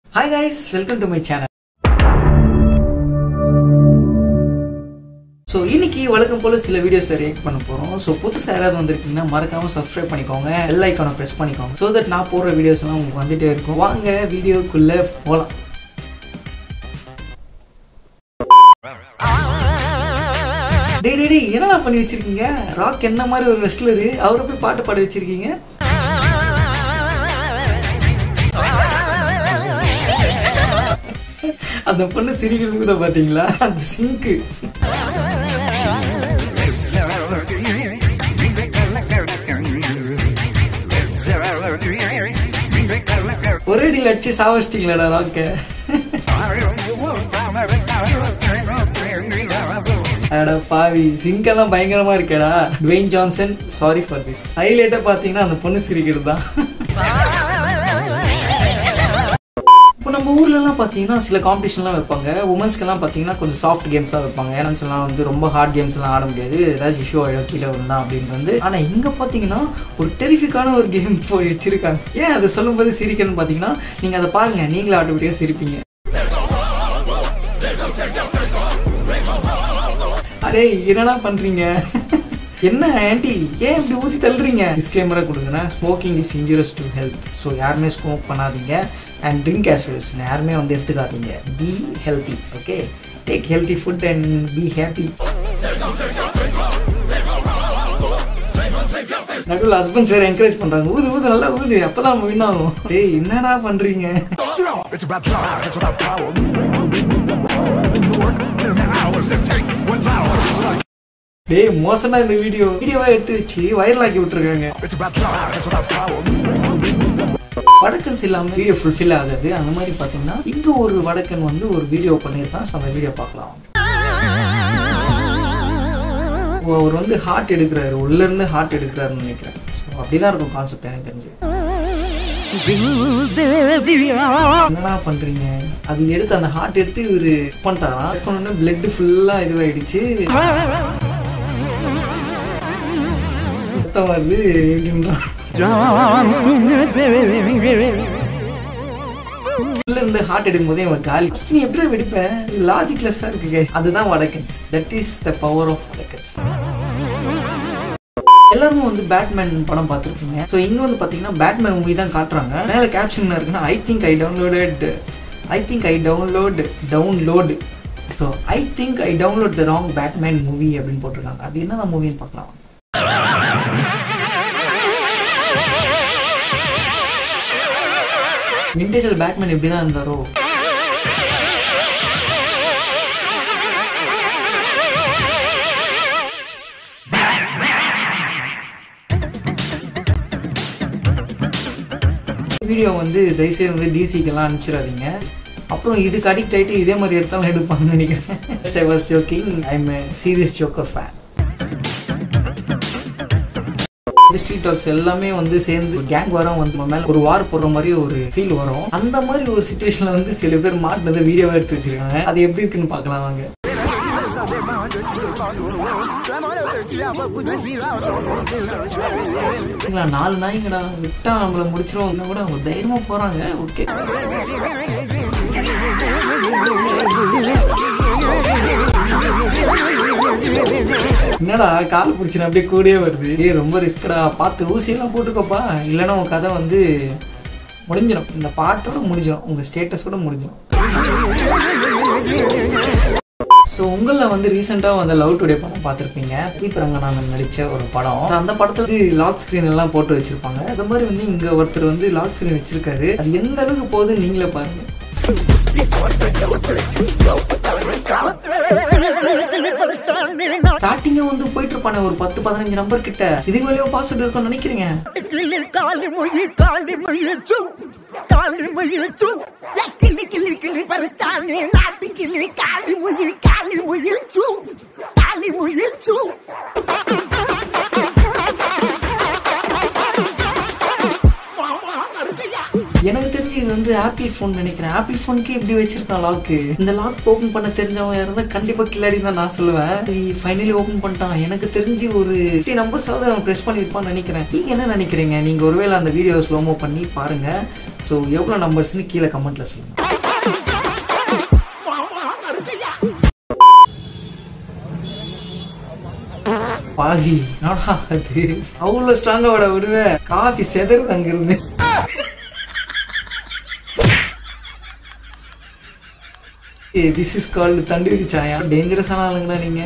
Hi guys welcome to my channel so இன்னைக்கு வழக்கம் போல சில வீடியோஸ் ரியாக்ட் பண்ண போகிறோம் ஸோ புதுசாக யாராவது வந்திருக்கீங்கன்னா மறக்காம சப்ஸ்கிரைப் பண்ணிக்கோங்க பெல் ஐக்கானை ப்ரெஸ் பண்ணிக்கோங்க ஸோ தட் நான் போடுற வீடியோஸ்லாம் உங்களுக்கு வந்துட்டே இருக்கும் வாங்க வீடியோக்குள்ளே போகலாம் டே டே டே என்னடா பண்ணி வச்சிருக்கீங்க ராக் என்ன மாதிரி ஒரு ரெஸ்லரு அவரை போய் பாட்டு பாட வச்சிருக்கீங்க அந்த பொண்ணு சிரிக்கிறது கூட பாத்தீங்களா அந்த சிங்க்கு ஒரே அடியில் அடிச்சு சாவச்சிட்டீங்களாடா ராக்க அட பாவி சிங்கெல்லாம் பயங்கரமா இருக்கேடா Dwayne Johnson sorry for this ஹைலைட்டா பாத்தீங்கன்னா அந்த பொண்ணு சிரிக்கிறது தான் இப்போ நம்ம ஊர்லலாம் பார்த்தீங்கன்னா சில காம்படிஷன்லாம் வைப்பாங்க உமன்ஸ்க்கெல்லாம் பார்த்தீங்கன்னா கொஞ்சம் சாஃப்ட் கேம்ஸாக வைப்பாங்க ஏனன்ஸ் எல்லாம் வந்து ரொம்ப ஹார்ட் கேம்ஸ் எல்லாம் ஆட முடியாது ஏதாச்சும் இஷ்யூ ஆகிடும் கீழே விழுந்தா அப்படின்னு வந்து ஆனால் இங்கே பார்த்தீங்கன்னா ஒரு டெரிஃபிக்கான ஒரு கேம் போய் வச்சிருக்காங்க ஏன் அதை சொல்லும்போது சிரிக்கணும்னு பார்த்தீங்கன்னா நீங்கள் அதை பாருங்க நீங்களே ஆட்டோமேட்டிக்காக சிரிப்பீங்க அடே என்னடா பண்றீங்க என்ன ஆன்டி ஏன் இப்படி ஊற்றி தள்ளுறீங்க டிஸ்க்ளைமராக கொடுங்கன்னா smoking is injurious to health so யாருமே ஸ்மோக் பண்ணாதீங்க அண்ட் ட்ரிங்க் ஆஸ் வெல்ஸ் யாருமே வந்து எடுத்துக்காதீங்க be healthy okay take healthy food and be happy நடுவில் ஹஸ்பண்ட்ஸ் வேற என்கரேஜ் பண்றாங்க ஊது ஊது நல்லா ஊது அப்பதான் நம்ம வின் ஆகும் டேய் என்னடா பண்றீங்க It's about drive. It's about power. Hours it take. One hour. It's like டேய் மோசமா இந்த வீடியோ வீடியோவா எடுத்து வச்சு வைரல் ஆக்கி விட்டுருக்காங்க it's about drive. It's about power. வடக்கன்ஸ் இல்லாமல் வீடியோ ஃபுல்ஃபில் ஆகாது அந்த மாதிரி பார்த்தீங்கன்னா இங்கே ஒரு வடக்கன் வந்து ஒரு வீடியோ பண்ணியிருக்கான் ஸோ அந்த வீடியோ பார்க்கலாம் ஓ, அவர் வந்து ஹார்ட் எடுக்கிறாரு உள்ள இருந்து ஹார்ட் எடுக்கிறாருன்னு நினைக்கிறேன் ஸோ அப்படிதான் இருக்கும் கான்செப்ட் எனக்கு தெரிஞ்சு என்னடா பண்றீங்க அது எடுத்து அந்த ஹார்ட் எடுத்து இவரு பண்ணிட்டாராம் பண்ணோடனே பிளட் ஃபுல்லா இதுவாயிடுச்சு ரத்தம் வருது எப்படின்றான் உள்ள இருந்து ஹார்ட் எடுக்கும் போதே அவன் காலி First நீ எப்படி வெடிப்பேன் லாஜிக்லெஸ்ஸா இருக்கு guys. அதுதான் வடக்கன்ஸ் that is the power of வடக்கன்ஸ் எல்லாருமே வந்து பேட்மேன் படம் பார்த்துருப்பீங்க ஸோ இங்கே வந்து பார்த்தீங்கன்னா பேட்மேன் மூவி தான் காட்டுறாங்க மேலே கேப்ஷன் என்ன இருக்குன்னா I think I downloaded I think I download download so I think I download the wrong Batman movie அப்படின்னு போட்டிருக்காங்க அது என்னதான் மூவின்னு பார்க்கலாம் விண்டேஜில் பேட்மேன் எப்படி தான் இருந்தாரோ வீடியோ வந்து தயவுசெய்து வந்து டிசிக்கெல்லாம் அனுப்பிச்சிடாதீங்க அப்புறம் இதுக்கு அடிக்ட் ஆகிட்டு இதே மாதிரி எடுத்தாலும் எடுப்பாங்கன்னு நினைக்கிறேன் I was joking I am serious joker fan இந்த ஸ்ட்ரீட் டாக்ஸ் எல்லாமே வந்து சேர்ந்து கேங் வரும் வந்து நம்ம மேல ஒரு வார் போடுற மாதிரி ஒரு ஃபீல் வரும் அந்த மாதிரி ஒரு சுச்சுவேஷன்ல வந்து சில பேர் மாட்டினது வீடியோவா எடுத்து வச்சிருக்காங்க அது எப்படி இருக்குன்னு பார்க்கலாம் வாங்க இல்லைங்களா, நாலு நாய்ங்கடா விட்டா நம்மள முடிச்சிரும் கூட அவங்க தைரியமா போறாங்க ஓகே என்னடா கால் பிடிச்சின அப்படியே கூடயே வருது ஏய் ரொம்ப ரிஸ்க்டா பார்த்து ஊசியெல்லாம் போட்டுக்கோப்பா இல்லைன்னா உன் கதை வந்து முடிஞ்சிடும் இந்த பாட்டோட முடிஞ்சிடும் உங்க ஸ்டேட்டஸோட முடிஞ்சிடும் ஸோ உங்களில் வந்து ரீசெண்டாக வந்து லவ் டுடே படம் பார்த்துருப்பீங்க இப்போ ரங்கநாதன் நடித்த ஒரு படம் அந்த படத்துல வந்து லாக் ஸ்க்ரீன் எல்லாம் போட்டு வச்சிருப்பாங்க அந்த மாதிரி வந்து இங்கே ஒருத்தர் வந்து லாக் ஸ்க்ரீன் வச்சிருக்காரு அது எந்த அளவுக்கு போகுதுன்னு நீங்களே பாருங்க ஸ்டார்டிங்கே வந்து போயிட்டு இருப்பானே ஒரு பத்து பதினஞ்சு நம்பர் கிட்ட இதுக்கு மேலேயோ பாஸ்வேர்டு இருக்கும்னு நினைக்கிறீங்க கிளி காளி மொழி காளி மொழி சு காளி மொழி சு கிளி கிளி கிளி பரஸ்தானே நாட்டு கிளி காளி மொழி காளி மொழி சு காளி மொழி சு எனக்கு தெரிஞ்சு இது இது வந்து ஆப்பிள் ஃபோன் நினைக்கிறேன் ஆப்பிள் ஃபோனுக்கே இப்படி வச்சிருக்கான் லாக்கு இந்த லாக் ஓபன் பண்ண தெரிஞ்சவன் இருந்தா கண்டிப்பா கில்லாடி தான் நான் சொல்லுவேன் ஃபைனலி ஓபன் பண்ணிட்டான் எனக்கு தெரிஞ்சு ஒரு ஃபிஃப்டி நம்பர்ஸாவது அவன் ப்ரெஸ் பண்ணியிருப்பான்னு நினைக்கிறேன் நீங்க என்ன நினைக்கிறீங்க நீங்க ஒருவேளை அந்த வீடியோ ஸ்லோமோ பண்ணி பாருங்க ஸோ எவ்வளோ நம்பர்ஸ்னு கீழே கமெண்ட்ல சொல்லுங்க பாவி நாடா அது அவ்வளோ ஸ்ட்ராங்கா விட விடுவேன் காஃபி செதறுது அங்கிருந்து திஸ் இஸ் கால்டு தண்டூரி சாயா டேஞ்சரஸான ஆளுங்கண்ணா நீங்க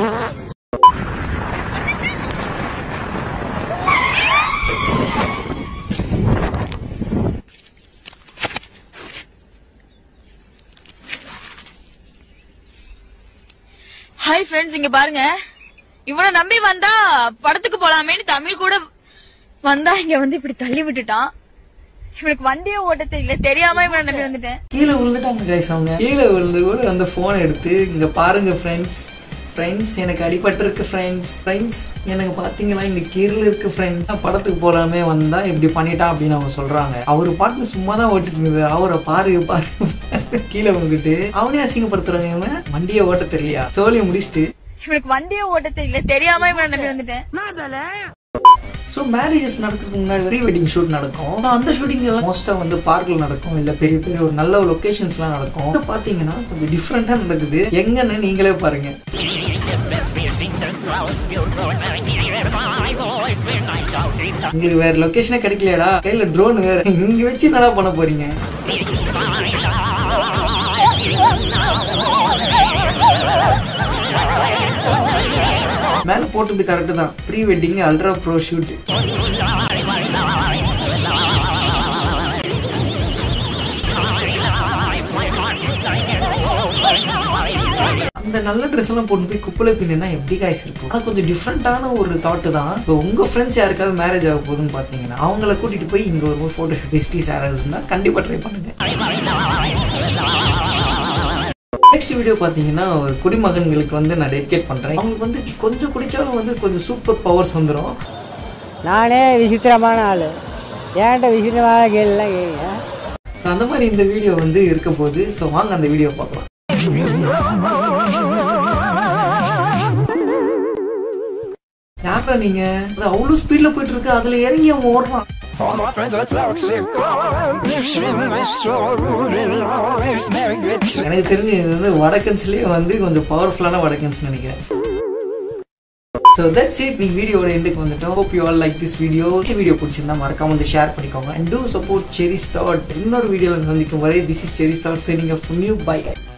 ஹாய் ஃப்ரெண்ட்ஸ் இங்க பாருங்க இவனை நம்பி வந்தா படத்துக்கு போலாமேன்னு தமிழ் கூட வந்தா இங்க வந்து இப்படி தள்ளி விட்டுட்டான் இவனுக்கு வண்டியே ஓட்ட தெரியல தெரியாம இவனை நம்பி வந்துட்டேன் கீழே விழுந்துட்டாங்க கைஸ் அவங்க கீழே விழுந்து கூட அந்த போனை எடுத்து இங்க பாருங்க ஃப்ரெண்ட்ஸ் ஃப்ரெண்ட்ஸ் எனக்கு அடிபட்டிருக்கு ஃப்ரெண்ட்ஸ் ஃப்ரெண்ட்ஸ் எனக்கு பாத்தீங்களா இங்க கீழே இருக்கு ஃப்ரெண்ட்ஸ் படத்துக்கு போறாமே வந்தா இப்படி பண்ணிட்டான் அப்படின்னு அவங்க சொல்றாங்க அவர் பாட்டு சும்மா தான் ஓட்டிட்டு இருந்தது அவரை பாரு பாரு கீழே விழுந்துட்டு அவனே அசிங்கப்படுத்துறாங்க இவன் வண்டியை ஓட்ட தெரியலையா சோழியை முடிச்சுட்டு இவனுக்கு வண்டியே ஓட்ட தெரியல தெரியாம இவனை நம்பி வந்துட்டேன் ஸோ மேரேஜஸ் நடக்கிறதுக்கு முன்னாடி ப்ரீ வெட்டிங் ஷூட் நடக்கும் ஆனா அந்த ஷூட்டிங் எல்லாம் மோஸ்ட்டாக வந்து பார்க்கில் நடக்கும் இல்லை பெரிய பெரிய ஒரு நல்ல லொக்கேஷன்ஸ்லாம் நடக்கும் இது பார்த்தீங்கன்னா கொஞ்சம் டிஃப்ரெண்ட்டாக நடக்குது எங்கன்னு நீங்களே பாருங்க உங்களுக்கு வேற லொகேஷனே கிடைக்கலையாடா கையில ட்ரோன் வேற இங்க வச்சு என்னடா பண்ண போறீங்க மேல போட்டது கரெக்ட் தான் pre wedding ultra pro shoot அந்த நல்ல ட்ரெஸ் எல்லாம் போட்டு போய் குப்பலை பின்னா எப்படி காய்ச்சி இருக்கும் ஆனால் கொஞ்சம் டிஃப்ரெண்ட்டான ஒரு தாட்டு தான் இப்போ உங்க ஃப்ரெண்ட்ஸ் யாருக்காவது மேரேஜ் ஆக போகுதுன்னு பார்த்தீங்கன்னா அவங்கள கூட்டிட்டு போய் இங்க ஒரு ஃபோட்டோ ஷூட் பெஸ்டிஸ் யாராவது இருந்தால் கண்டிப்பாக ட்ரை பண்ணுங்க நெக்ஸ்ட் வீடியோ பார்த்தீங்கன்னா ஒரு குடிமகன்களுக்கு வந்து நான் டெடிகேட் பண்ணுறேன் அவங்களுக்கு வந்து கொஞ்சம் குடிச்சாலும் வந்து கொஞ்சம் சூப்பர் பவர்ஸ் வந்துடும் நானே விசித்திரமான ஆள் ஏன்ட்ட விசித்திரமான கேள்விலாம் கேட்குங்க ஸோ அந்த மாதிரி இந்த வீடியோ வந்து இருக்க போகுது ஸோ வாங்க அந்த வீடியோ பார்க்கலாம் யாரா நீங்க அது அவ்வளோ ஸ்பீட்ல போயிட்டு இருக்கு அதுல இறங்கி அவன் ஓடுறான் All my friends are toxic. எனக்கு தெரிஞ்சு இது வந்து வடக்கன்ஸ்லயே வந்து கொஞ்சம் பவர்ஃபுல்லான வடக்கன்ஸ் நினைக்கிறேன் ஸோ தட்ஸ் இட் நீங்க வீடியோட எண்டுக்கு வந்துட்டோம் hope you all like this video video பிடிச்சிருந்தா மறக்காம வந்து ஷேர் பண்ணிக்கோங்க and do support cherry's thought இன்னொரு வீடியோவில் சந்திக்கும் வரை this is cherry's thought setting up new by